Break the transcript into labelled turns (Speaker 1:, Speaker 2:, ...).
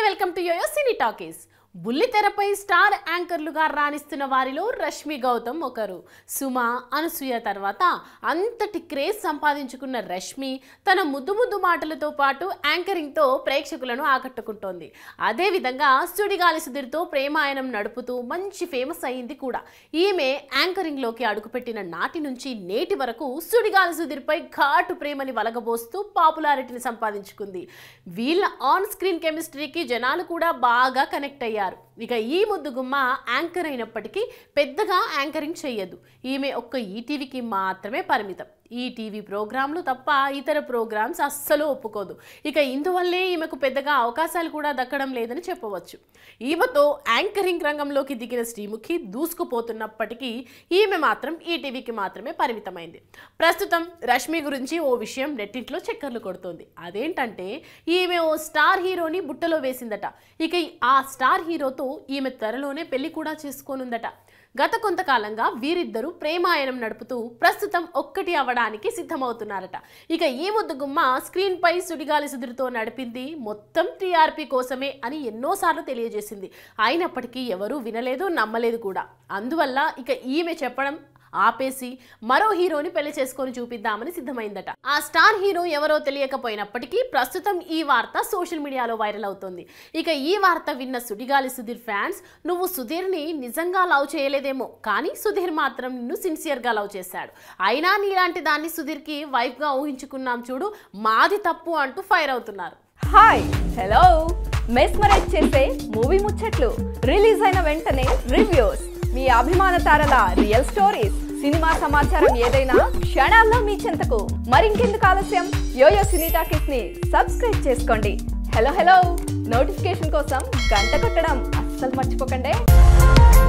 Speaker 1: welcome to Yoyo Cine Talkies బుల్లితెరపై star యాంకర్లుగా రాణిస్తున్న వారిలో రష్మి గౌతమ్ ఒకరు సుమ అనసూయ తర్వాత అంతటి క్రేజ్ సంపాదించుకున్న రష్మి తన ముద్దు ముద్దు మాటలతో పాటు యాంకరింగ్తో ప్రేక్షకులను ఆకట్టుకుంటోంది అదేవిధంగా సుడిగాలి సుధీర్తో ప్రేమాయణం నడుపుతూ మంచి ఫేమస్ అయింది కూడా ఈమె యాంకరింగ్లోకి అడుగుపెట్టిన నాటి నుంచి నేటి వరకు సుడిగాలి సుధీర్పై ఘాటు ప్రేమని వలగబోస్తూ పాపులారిటీని సంపాదించుకుంది వీళ్ళ ఆన్ స్క్రీన్ కెమిస్ట్రీకి జనాలు కూడా బాగా కనెక్ట్ అయ్యారు ఇక ఈ ముద్దుగుమ్మ యాంకర్ అయినప్పటికీ పెద్దగా యాంకరింగ్ చెయ్యదు ఈమె ఒక్క ఈటీవీకి మాత్రమే పరిమితం ఈ టీవీ ప్రోగ్రాంలు తప్ప ఇతర ప్రోగ్రామ్స్ అస్సలు ఒప్పుకోదు ఇక ఇందువల్లే ఈమెకు పెద్దగా అవకాశాలు కూడా దక్కడం లేదని చెప్పవచ్చు ఈమెతో యాంకరింగ్ రంగంలోకి దిగిన శ్రీముఖి దూసుకుపోతున్నప్పటికీ ఈమె మాత్రం ఈ టీవీకి మాత్రమే పరిమితమైంది ప్రస్తుతం రష్మి గురించి ఓ విషయం నెట్టింట్లో చక్కర్లు కొడుతోంది అదేంటంటే ఈమె ఓ స్టార్ హీరోని బుట్టలో వేసిందట ఇక ఆ స్టార్ హీరోతో ఈమె త్వరలోనే పెళ్లి కూడా చేసుకోనుందట గత కొంతకాలంగా వీరిద్దరూ ప్రేమాయణం నడుపుతూ ప్రస్తుతం ఒక్కటి అవ్వడానికి సిద్ధమవుతున్నారట ఇక ఈ ముద్దుగుమ్మ స్క్రీన్ పై సుడిగాలి సుదిరితో నడిపింది మొత్తం టీఆర్పీ కోసమే అని ఎన్నోసార్లు తెలియజేసింది అయినప్పటికీ ఎవరూ వినలేదు నమ్మలేదు కూడా అందువల్ల ఇక ఈమె చెప్పడం ఆపేసి మరో హీరోని పెళ్లి చేసుకొని చూపిద్దామని సిద్ధమైందట ఆ స్టార్ హీరో ఎవరో తెలియకపోయినప్పటికీ ప్రస్తుతం ఈ వార్త సోషల్ మీడియాలో వైరల్ అవుతోంది ఇక ఈ వార్త విన్న సుడిగాలి సుధీర్ ఫ్యాన్స్ నువ్వు సుధీర్ని నిజంగా లవ్ చేయలేదేమో కానీ సుధీర్ మాత్రం నిన్ను సిన్సియర్గా లవ్ చేశాడు అయినా నీలాంటి దాన్ని సుధీర్కి వైఫ్గా ఊహించుకున్నాం చూడు మాది తప్పు అంటూ ఫైర్ అవుతున్నారు
Speaker 2: హాయ్ హలో మెస్మరైజ్ చేసే మూవీ ముచ్చట్లు రిలీజ్ అయిన వెంటనే రివ్యూస్ మీ అభిమాన తారల రియల్ స్టోరీస్ సినిమా సమాచారం ఏదైనా క్షణాల్లో మీ చెంతకు మరింకెందుకు ఆలస్యం యోయో సినీ టాకీస్ ని సబ్స్క్రైబ్ చేసుకోండి హలో హలో నోటిఫికేషన్ కోసం గంట కొట్టడం అస్సలు మర్చిపోకండి